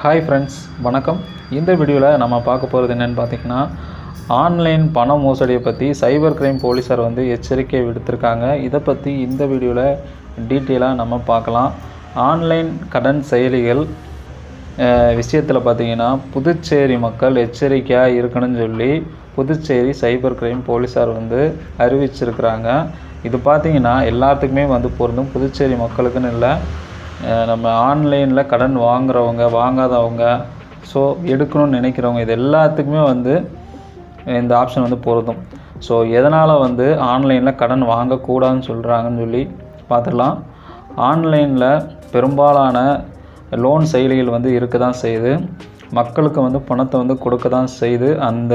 hi friends வணக்கம் இந்த வீடியோவில் நம்ம பார்க்க போகிறது என்னென்னு பார்த்தீங்கன்னா ஆன்லைன் பண மோசடியை பற்றி சைபர் கிரைம் போலீஸார் வந்து எச்சரிக்கை விடுத்திருக்காங்க இதை பற்றி இந்த வீடியோவில் டீட்டெயிலாக நம்ம பார்க்கலாம் ஆன்லைன் கடன் செயலிகள் விஷயத்தில் பார்த்தீங்கன்னா புதுச்சேரி மக்கள் எச்சரிக்கையாக இருக்கணும்னு சொல்லி புதுச்சேரி சைபர் கிரைம் போலீஸார் வந்து அறிவிச்சிருக்கிறாங்க இது பார்த்தீங்கன்னா எல்லாத்துக்குமே வந்து பொருந்தும் புதுச்சேரி மக்களுக்குன்னு இல்லை அஹ் நம்ம ஆன்லைனில் கடன் வாங்குறவங்க வாங்காதவங்க ஸோ எடுக்கணும்னு நினைக்கிறவங்க இது எல்லாத்துக்குமே வந்து இந்த ஆப்ஷன் வந்து பொருந்தும் ஸோ எதனால் வந்து ஆன்லைனில் கடன் வாங்கக்கூடாதுன்னு சொல்கிறாங்கன்னு சொல்லி பார்த்துடலாம் ஆன்லைனில் பெரும்பாலான லோன் செயலிகள் வந்து இருக்க தான் செய்யுது மக்களுக்கு வந்து பணத்தை வந்து கொடுக்க தான் செய்யுது அந்த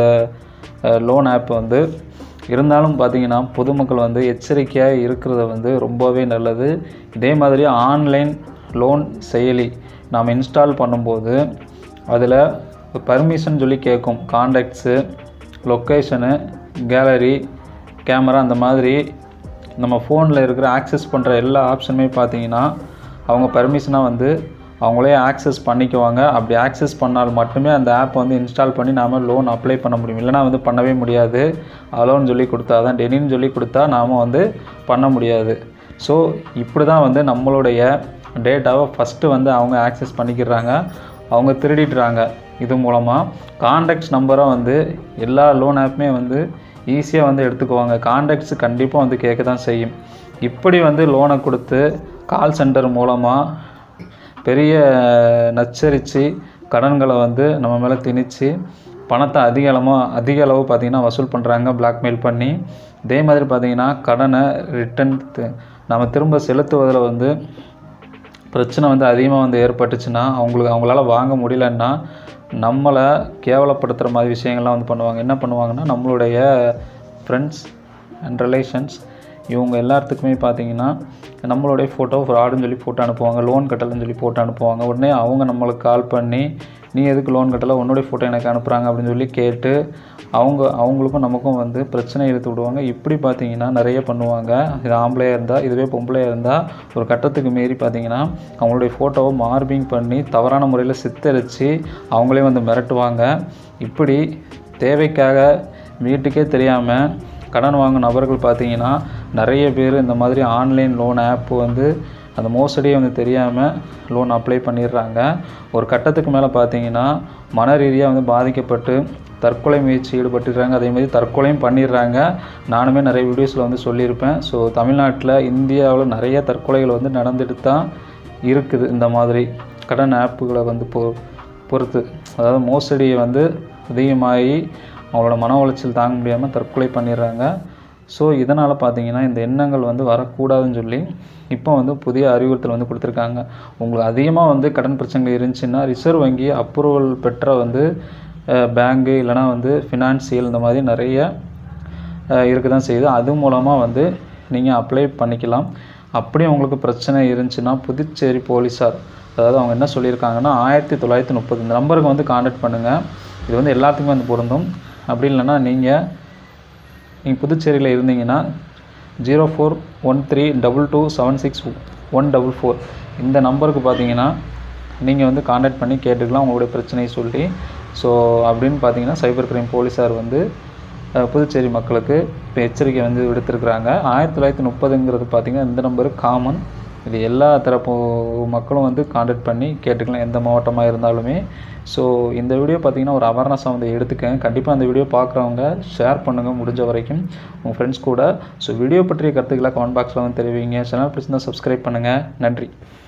லோன் ஆப் வந்து இருந்தாலும் பார்த்தீங்கன்னா பொதுமக்கள் வந்து எச்சரிக்கையாக இருக்கிறது வந்து ரொம்பவே நல்லது இதே மாதிரி ஆன்லைன் லோன் செயலி நாம் இன்ஸ்டால் பண்ணும்போது அதில் பர்மிஷன் சொல்லி கேட்கும் காண்டாக்ட்ஸு லொக்கேஷனு கேலரி கேமரா அந்த மாதிரி நம்ம ஃபோனில் இருக்கிற ஆக்சஸ் பண்ணுற எல்லா ஆப்ஷனுமே பார்த்தீங்கன்னா அவங்க பர்மிஷனாக வந்து அவங்களே ஆக்சஸ் பண்ணிக்குவாங்க அப்படி ஆக்சஸ் பண்ணால் மட்டுமே அந்த ஆப் வந்து இன்ஸ்டால் பண்ணி நாம் லோன் அப்ளை பண்ண முடியும் இல்லைனா வந்து பண்ணவே முடியாது அலோன் சொல்லி கொடுத்தா தான் டெனின்னு சொல்லி கொடுத்தா நாம் வந்து பண்ண முடியாது ஸோ இப்படி தான் வந்து நம்மளுடைய டேட்டாவை ஃபஸ்ட்டு வந்து அவங்க ஆக்சஸ் பண்ணிக்கிறாங்க அவங்க திருடிடுறாங்க இது மூலமாக காண்டாக்ட்ஸ் நம்பரை வந்து எல்லா லோன் ஆப்புமே வந்து ஈஸியாக வந்து எடுத்துக்குவாங்க காண்டாக்ட்ஸ் கண்டிப்பாக வந்து கேட்க தான் செய்யும் இப்படி வந்து லோனை கொடுத்து கால் சென்டர் மூலமாக பெரிய நச்சரித்து கடன்களை வந்து நம்ம மேலே திணிச்சு பணத்தை அதிக அளமாக அதிக அளவு பார்த்திங்கன்னா வசூல் பண்ணுறாங்க பிளாக்மெயில் பண்ணி இதே மாதிரி பார்த்திங்கன்னா கடனை ரிட்டன் நம்ம திரும்ப செலுத்துவதில் வந்து பிரச்சனை வந்து அதிகமாக வந்து ஏற்பட்டுச்சுன்னா அவங்களுக்கு அவங்களால வாங்க முடியலன்னா நம்மளை கேவலப்படுத்துகிற மாதிரி விஷயங்கள்லாம் வந்து பண்ணுவாங்க என்ன பண்ணுவாங்கன்னா நம்மளுடைய ஃப்ரெண்ட்ஸ் அண்ட் ரிலேஷன்ஸ் இவங்க எல்லாத்துக்குமே பார்த்தீங்கன்னா நம்மளுடைய ஃபோட்டோ ஃப்ராடுன்னு சொல்லி போட்டு அனுப்புவாங்க லோன் கட்டலைன்னு சொல்லி போட்டு அனுப்புவாங்க உடனே அவங்க நம்மளுக்கு கால் பண்ணி நீ எதுக்கு லோன் கட்டலை உன்னுடைய ஃபோட்டோ எனக்கு அனுப்புகிறாங்க அப்படின்னு சொல்லி கேட்டு அவங்க அவங்களுக்கும் நமக்கும் வந்து பிரச்சனை இழுத்து விடுவாங்க இப்படி பார்த்தீங்கன்னா நிறைய பண்ணுவாங்க இது ஆம்பளையாக இருந்தால் இதுவே பொம்பளையாக இருந்தால் ஒரு கட்டத்துக்கு மீறி பார்த்தீங்கன்னா அவங்களுடைய ஃபோட்டோவை மார்பிங் பண்ணி தவறான முறையில் சித்தரித்து அவங்களே வந்து மிரட்டுவாங்க இப்படி தேவைக்காக வீட்டுக்கே தெரியாமல் கடன் வாங்கும் நபர்கள் பார்த்தீங்கன்னா நிறைய பேர் இந்த மாதிரி ஆன்லைன் லோன் ஆப் வந்து அந்த மோசடியை வந்து தெரியாமல் லோன் அப்ளை பண்ணிடுறாங்க ஒரு கட்டத்துக்கு மேலே பார்த்தீங்கன்னா மன ரீதியாக வந்து பாதிக்கப்பட்டு தற்கொலை முயற்சி ஈடுபட்டுறாங்க அதே மாதிரி தற்கொலையும் பண்ணிடுறாங்க நானுமே நிறைய வீடியோஸில் வந்து சொல்லியிருப்பேன் ஸோ தமிழ்நாட்டில் இந்தியாவில் நிறைய தற்கொலைகள் வந்து நடந்துட்டு தான் இருக்குது இந்த மாதிரி கடன் ஆப்புகளை வந்து பொ பொறுத்து அதாவது மோசடியை வந்து அதிகமாகி அவங்களோட மன உளைச்சல் தாங்க முடியாமல் தற்கொலை பண்ணிடுறாங்க ஸோ இதனால் பார்த்தீங்கன்னா இந்த எண்ணங்கள் வந்து வரக்கூடாதுன்னு சொல்லி இப்போ வந்து புதிய அறிவுறுத்தல் வந்து கொடுத்துருக்காங்க உங்களுக்கு அதிகமாக வந்து கடன் பிரச்சனைகள் இருந்துச்சுன்னா ரிசர்வ் வங்கி அப்ரூவல் பெற்ற வந்து பேங்கு இல்லைனா வந்து ஃபினான்சியல் இந்த மாதிரி நிறைய இருக்க தான் செய்யுது அது மூலமாக வந்து நீங்கள் அப்ளை பண்ணிக்கலாம் அப்படியும் உங்களுக்கு பிரச்சனை இருந்துச்சுன்னா புதுச்சேரி போலீஸார் அதாவது அவங்க என்ன சொல்லியிருக்காங்கன்னா ஆயிரத்தி தொள்ளாயிரத்தி முப்பது இந்த நம்பருக்கு வந்து காண்டாக்ட் பண்ணுங்கள் இது வந்து எல்லாத்துக்குமே வந்து பொருந்தும் அப்படி இல்லைன்னா நீங்கள் நீங்கள் புதுச்சேரியில் இருந்தீங்கன்னா zero four one three double two seven six one double four இந்த நம்பருக்கு பார்த்தீங்கன்னா நீங்கள் வந்து காண்டாக்ட் பண்ணி கேட்டுக்கலாம் உங்களுடைய பிரச்சனையை சொல்லி ஸோ அப்படின்னு பார்த்தீங்கன்னா சைபர் கிரைம் போலீஸார் வந்து புதுச்சேரி மக்களுக்கு இப்போ எச்சரிக்கை வந்து விடுத்திருக்கிறாங்க ஆயிரத்தி தொள்ளாயிரத்தி முப்பதுங்கிறது பார்த்திங்கன்னா இந்த நம்பரு காமன் இது எல்லா தரப்பு மக்களும் வந்து காண்டாக்ட் பண்ணி கேட்டுக்கலாம் எந்த மாவட்டமாக இருந்தாலுமே ஸோ இந்த வீடியோ பார்த்திங்கன்னா ஒரு அவேர்னஸாக வந்து எடுத்துக்கங்க கண்டிப்பாக அந்த வீடியோ பார்க்குறவங்க ஷேர் பண்ணுங்கள் முடிஞ்ச வரைக்கும் உங்கள் ஃப்ரெண்ட்ஸ் கூட ஸோ வீடியோ பற்றிய கருத்துக்களை கமெண்ட் பாக்ஸில் வந்து தெரிவிங்க சேனல் பிடிச்சிருந்தால் சப்ஸ்கிரைப் பண்ணுங்கள் நன்றி